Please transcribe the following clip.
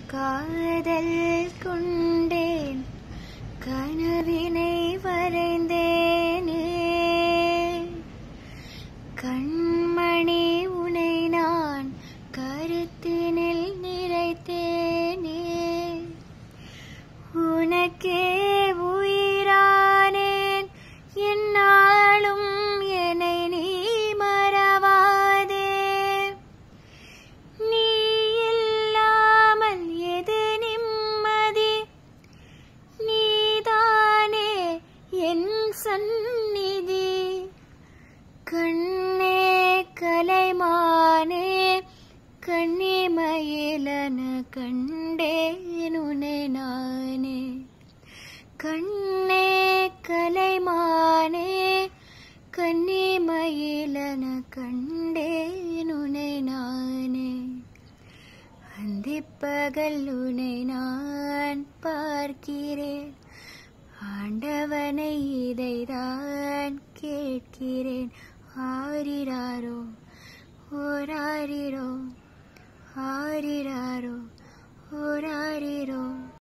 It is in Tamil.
காதல் கொண்டேன் கனவினை வரைந்தேனே கண்மணி உனை நான் கருத்தினில் நிறைத்தேனே உனக்கே உயிரானேன் என்னாலும் என்னை நீ மறவாதே நீ இல்லாமல் எது நிம்மதி நீதானே என் சந்நிதி கண்ணே கலைமானே கண்ணிமயிலன கண்டேன் உனை நானே கண்ணே கலைமானே கன்னிமயிலன கண்டேன் உனை நானே அந்திப்பகல் உனை நான் பார்க்கிறேன் ஆண்டவனை இதைதான் கேட்கிறேன் ஆரிராரோ ஓராரிரோ ஆரிராரோ ஓராரிரோ